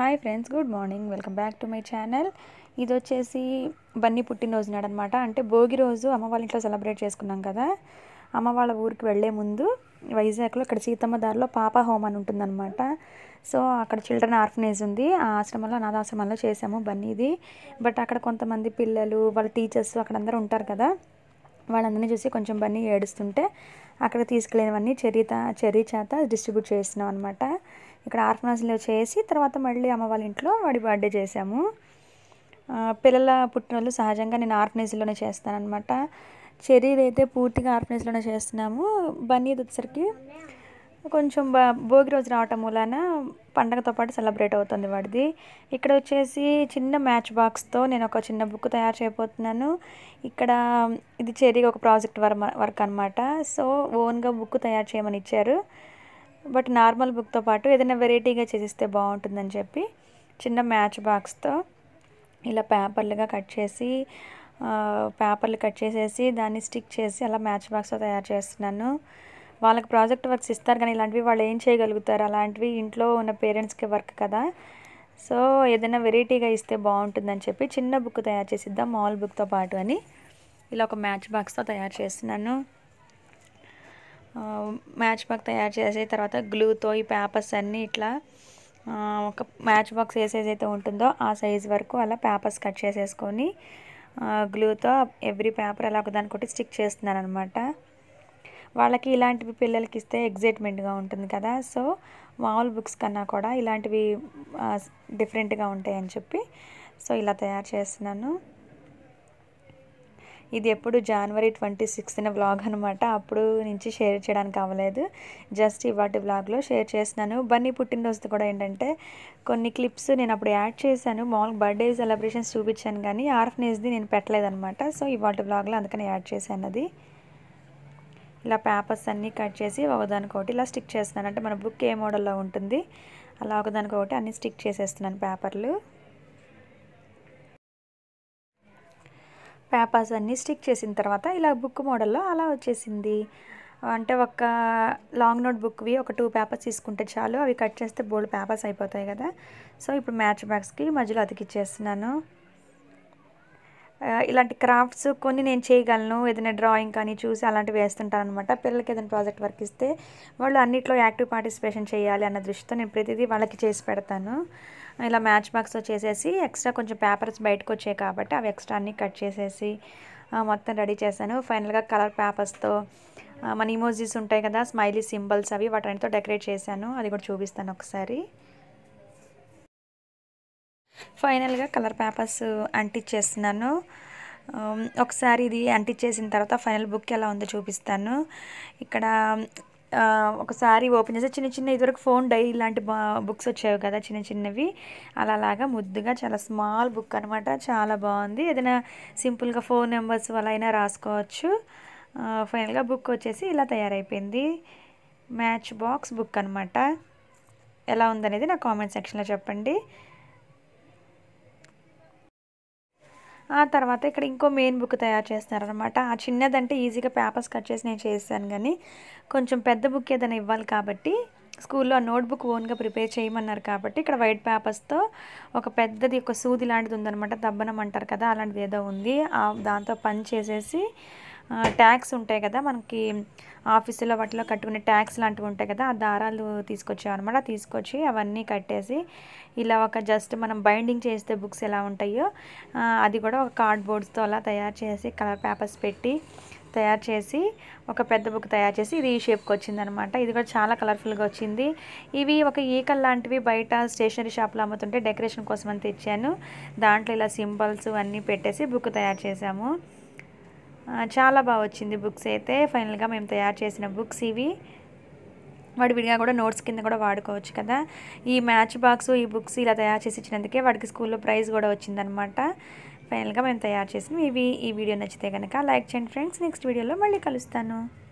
hi friends good morning welcome back to my channel ఇది వచ్చేసి బన్నీ పుట్టినరోజు నాడు అనమాట అంటే భోగి రోజు అమ్మ వాళ్ళ ఇంట్లో సెలబ్రేట్ చేసుకున్నాం కదా అమ్మ వాళ్ళ ఊరికి వెళ్ళే ముందు వైజాగ్లో ఇక్కడ సీతమ్మ దారిలో పాప హోమ్ అని ఉంటుందన్నమాట సో అక్కడ చిల్డ్రన్ ఆర్ఫనేజ్ ఉంది ఆ ఆశ్రమంలో అనాథాశ్రమంలో చేసాము బన్నీది బట్ అక్కడ కొంతమంది పిల్లలు వాళ్ళ టీచర్స్ అక్కడ అందరూ ఉంటారు కదా వాళ్ళందరినీ చూసి కొంచెం బన్నీ ఏడుస్తుంటే అక్కడ తీసుకెళ్ళినవన్నీ చెర్రీ తా చెర్రీ చేత డిస్ట్రిబ్యూట్ చేస్తున్నాం అనమాట ఇక్కడ ఆర్ఫనైజ్లో చేసి తర్వాత మళ్ళీ అమ్మ వాళ్ళ ఇంట్లో వాడి బర్త్డే చేసాము ఆ, పిల్లల పుట్టినరోజు సహజంగా నేను ఆర్ఫనైజ్లోనే చేస్తానన్నమాట చెర్రీది అయితే పూర్తిగా ఆర్ఫనైజ్లోనే చేస్తున్నాము బన్నీది వచ్చేసరికి కొంచెం బా భోగి రోజు రావటం మూలాన పండగతో పాటు సెలబ్రేట్ అవుతుంది వాడిది ఇక్కడ వచ్చేసి చిన్న మ్యాచ్ బాక్స్తో నేను ఒక చిన్న బుక్ తయారు చేయబోతున్నాను ఇక్కడ ఇది చెర్రీగా ఒక ప్రాజెక్ట్ వర్ వర్క్ అనమాట సో ఓన్గా బుక్ తయారు చేయమని ఇచ్చారు బట్ నార్మల్ బుక్తో పాటు ఏదైనా వెరైటీగా చేసిస్తే బాగుంటుందని చెప్పి చిన్న మ్యాచ్ బాక్స్తో ఇలా పేపర్లుగా కట్ చేసి ఆ, పేపర్లు కట్ చేసేసి దాన్ని స్టిక్ చేసి అలా మ్యాచ్ బాక్స్తో తయారు చేస్తున్నాను వాళ్ళకి ప్రాజెక్ట్ వర్క్స్ ఇస్తారు కానీ ఇలాంటివి వాళ్ళు ఏం చేయగలుగుతారు అలాంటివి ఇంట్లో ఉన్న పేరెంట్స్కి వర్క్ కదా సో ఏదైనా వెరైటీగా ఇస్తే బాగుంటుందని చెప్పి చిన్న బుక్ తయారు చేసిద్దాం మామూలు బుక్తో పాటు అని ఇలా ఒక మ్యాచ్ బాక్స్తో తయారు చేస్తున్నాను మ్యాచ్ బాక్స్ తయారు చేసి తర్వాత గ్లూతో ఈ పేపర్స్ అన్నీ ఇట్లా ఆ, ఒక మ్యాచ్ బాక్స్ ఏ సైజ్ అయితే ఉంటుందో ఆ సైజ్ వరకు అలా పేపర్స్ కట్ చేసేసుకొని గ్లూతో ఎవ్రీ పేపర్ అలా ఒకదానికొకటి స్టిక్ చేస్తున్నాను అనమాట వాళ్ళకి ఇలాంటివి పిల్లలకి ఇస్తే ఎగ్జైట్మెంట్గా ఉంటుంది కదా సో మామూలు బుక్స్ కన్నా కూడా ఇలాంటివి డిఫరెంట్గా ఉంటాయని చెప్పి సో ఇలా తయారు చేస్తున్నాను ఇది ఎప్పుడు జనవరి ట్వంటీ సిక్స్త్న వ్లాగ్ అనమాట అప్పుడు నుంచి షేర్ చేయడానికి అవ్వలేదు జస్ట్ ఇవాటి వ్లాగ్లో షేర్ చేస్తున్నాను బన్నీ పుట్టినరోజు కూడా ఏంటంటే కొన్ని క్లిప్స్ నేను అప్పుడు యాడ్ చేశాను మామూలుగా బర్త్డే సెలబ్రేషన్స్ చూపించాను కానీ ఆర్ఫనేజ్ది నేను పెట్టలేదన్నమాట సో ఇవాటి వ్లాగ్లో అందుకని యాడ్ చేశాను అది ఇలా పేపర్స్ అన్నీ కట్ చేసి ఒకదానికొకటి ఇలా స్టిక్ చేస్తున్నాను అంటే మన బుక్ ఏ మోడల్లో ఉంటుంది అలా ఒకదానికొకటి అన్నీ స్టిక్ చేసేస్తున్నాను పేపర్లు పేపర్స్ అన్నీ స్టిక్ చేసిన తర్వాత ఇలా బుక్ మోడల్లో అలా వచ్చేసింది అంటే ఒక లాంగ్ నోట్ బుక్వి ఒక టూ పేపర్స్ తీసుకుంటే చాలు అవి కట్ చేస్తే బోల్డ్ పేపర్స్ అయిపోతాయి కదా సో ఇప్పుడు మ్యాచ్ బాక్స్కి మధ్యలో అతికిచ్చేస్తున్నాను ఆ, ఇలాంటి క్రాఫ్ట్స్ కొన్ని నేను చేయగలను ఏదైనా డ్రాయింగ్ కానీ చూసి అలాంటివి వేస్తుంటాను అనమాట పిల్లలకి ఏదైనా ప్రాజెక్ట్ వర్క్ ఇస్తే వాళ్ళు అన్నిట్లో యాక్టివ్ పార్టిసిపేషన్ చేయాలి అన్న దృష్టితో నేను ప్రతిదీ వాళ్ళకి చేసి పెడతాను ఇలా మ్యాచ్ బాక్స్తో చేసేసి ఎక్స్ట్రా కొంచెం పేపర్స్ బయటకు వచ్చాయి కాబట్టి అవి ఎక్స్ట్రా అన్నీ కట్ చేసేసి ఆ, మొత్తం రెడీ చేశాను ఫైనల్గా కలర్ పేపర్స్తో మన ఇమోజీస్ ఉంటాయి కదా స్మైలీ సింబల్స్ అవి వాటితో డెకరేట్ చేశాను అది కూడా చూపిస్తాను ఒకసారి ఫైనల్గా కలర్ పేపర్స్ అంటించేస్తున్నాను ఉమ్, ఒకసారి ఇది అంటించేసిన తర్వాత ఫైనల్ బుక్ ఎలా ఉందో చూపిస్తాను ఇక్కడ ఆ, ఒకసారి ఓపెన్ చేస్తే చిన్న చిన్న ఇదివరకు ఫోన్ డై ఇలాంటి బా బుక్స్ వచ్చేవి కదా చిన్న చిన్నవి అలా అలాగా ముద్దుగా చాలా స్మాల్ బుక్ అనమాట చాలా బాగుంది ఏదైనా సింపుల్గా ఫోన్ నెంబర్స్ అలా అయినా రాసుకోవచ్చు ఆ, ఫైనల్గా బుక్ వచ్చేసి ఇలా తయారైపోయింది మ్యాచ్ బాక్స్ బుక్ అనమాట ఎలా ఉందనేది నా కామెంట్ సెక్షన్లో చెప్పండి ఆ తర్వాత ఇక్కడ ఇంకో మెయిన్ బుక్ తయారు చేస్తున్నారనమాట ఆ చిన్నదంటే ఈజీగా పేపర్స్ కట్ చేసి నేను చేస్తాను కానీ కొంచెం పెద్ద బుక్ ఏదైనా ఇవ్వాలి కాబట్టి స్కూల్లో ఆ నోట్బుక్ ఓన్గా ప్రిపేర్ చేయమన్నారు కాబట్టి ఇక్కడ వైట్ పేపర్స్తో ఒక పెద్దది ఒక సూది లాంటిది ఉందన్నమాట దబ్బనం అంటారు కదా అలాంటిది ఏదో ఉంది ఆ దాంతో పని చేసేసి ట్యాగ్స్ ఉంటాయి కదా మనకి ఆఫీసులో వాటిలో కట్టుకునే ట్యాగ్స్ లాంటివి ఉంటాయి కదా ఆ దారాలు తీసుకొచ్చామన్నమాట తీసుకొచ్చి అవన్నీ కట్టేసి ఇలా ఒక జస్ట్ మనం బైండింగ్ చేస్తే బుక్స్ ఎలా ఉంటాయో ఆ, అది కూడా ఒక కార్డ్బోర్డ్స్తో అలా తయారు చేసి కలర్ పేపర్స్ పెట్టి తయారు చేసి ఒక పెద్ద బుక్ తయారు చేసి ఇది ఈ షేప్కి వచ్చిందనమాట ఇది కూడా చాలా కలర్ఫుల్గా వచ్చింది ఇవి ఒక ఈకల్ లాంటివి బయట స్టేషనరీ షాప్లో అమ్ముతుంటే డెకరేషన్ కోసం అని తెచ్చాను దాంట్లో ఇలా సింబల్స్ అన్నీ పెట్టేసి బుక్ తయారు చేసాము ఆ, చాలా బాగా వచ్చింది బుక్స్ అయితే ఫైనల్గా మేము తయారు చేసిన బుక్స్ ఇవి వాడి విడిగా కూడా నోట్స్ కింద కూడా వాడుకోవచ్చు కదా ఈ మ్యాచ్ బాక్స్ ఈ బుక్స్ ఇలా తయారు చేసి ఇచ్చినందుకే వాడికి స్కూల్లో ప్రైజ్ కూడా వచ్చిందనమాట ఫైనల్గా మేము తయారు చేసినవి ఇవి ఈ వీడియో నచ్చితే కనుక లైక్ చేయండి ఫ్రెండ్స్ నెక్స్ట్ వీడియోలో మళ్ళీ కలుస్తాను